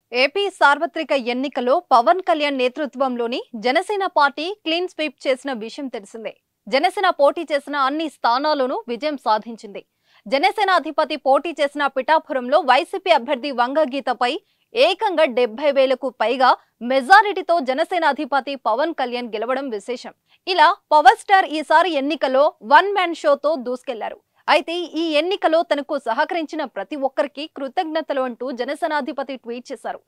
AP సార్వత్రిక ఎన్నికలో పవన్ కళ్యాణ్ నేతృత్వంలోని జనసేన పార్టీ క్లీన్ స్వీప్ చేసిన విషయం తెలిసిందే జనసేన పోటీ చేసిన అన్ని స్థానాల్లోనూ విజయం సాధించింది జనసేన అధిపతి పోటీ చేసిన పిఠాపురంలో వైసీపీ అభ్యర్థి వంగగీతపై ఏకంగా డెబ్బై వేలకు పైగా మెజారిటీతో జనసేన అధిపతి పవన్ కళ్యాణ్ గెలవడం విశేషం ఇలా పవర్ స్టార్ ఈసారి ఎన్నికలో వన్ మ్యాన్ షోతో దూసుకెళ్లారు అయితే ఈ ఎన్నికలో తనకు సహకరించిన ప్రతి ఒక్కరికి కృతజ్ఞతలు అంటూ జనసేనాధిపతి ట్వీట్ చేశారు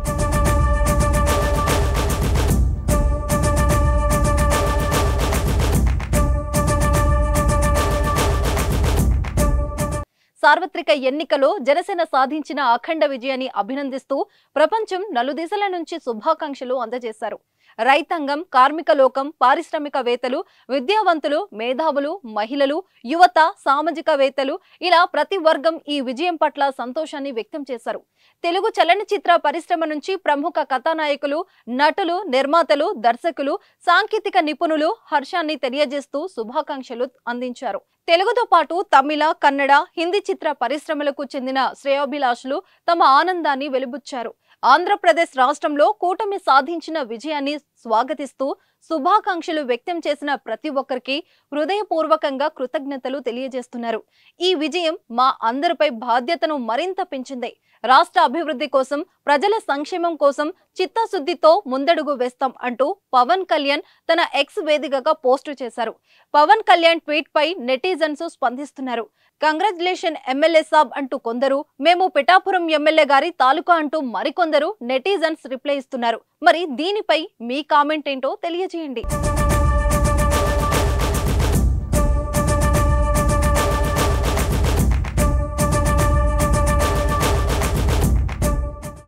సార్వత్రిక ఎన్నికలో జనసేన సాధించిన అఖండ విజయాన్ని అభినందిస్తూ ప్రపంచం నలుదిశల నుంచి శుభాకాంక్షలు అందజేశారు రైతాంగం కార్మిక లోకం పారిశ్రామికవేత్తలు విద్యావంతులు మేధావులు మహిళలు యువత సామాజికవేత్తలు ఇలా ప్రతి వర్గం ఈ విజయం పట్ల సంతోషాన్ని వ్యక్తం చేశారు తెలుగు చలనచిత్ర పరిశ్రమ నుంచి ప్రముఖ కథానాయకులు నటులు నిర్మాతలు దర్శకులు సాంకేతిక నిపుణులు హర్షాన్ని తెలియజేస్తూ శుభాకాంక్షలు అందించారు తెలుగుతో పాటు తమిళ కన్నడ హిందీ చిత్ర పరిశ్రమలకు చెందిన శ్రేయోభిలాషులు తమ ఆనందాన్ని వెలుబుచ్చారు ఆంధ్రప్రదేశ్ రాష్ట్రంలో కూటమి సాధించిన విజయాన్ని స్వాగతిస్తూ శుభాకాంక్షలు వ్యక్తం చేసిన ప్రతి ఒక్కరికి హృదయపూర్వకంగా కృతజ్ఞతలు తెలియజేస్తున్నారు ఈ విజయం మా అందరిపై బాధ్యతను మరింత పెంచింది రాష్ట్ర అభివృద్ధి కోసం ప్రజల సంక్షేమం కోసం చిత్తశుద్ధితో ముందడుగు వేస్తాం అంటూ పవన్ కళ్యాణ్ తన ఎక్స్ వేదికగా పోస్టు చేశారు పవన్ కళ్యాణ్ ట్వీట్ పై నెటిజన్స్ స్పందిస్తున్నారు కంగ్రాచులేషన్ ఎమ్మెల్యే సాబ్ అంటూ కొందరు మేము పిఠాపురం ఎమ్మెల్యే గారి తాలూకా అంటూ మరికొందరు నెటిజన్స్ రిప్లై ఇస్తున్నారు మరి దీనిపై మీ కామెంట్ ఏంటో తెలియజేయండి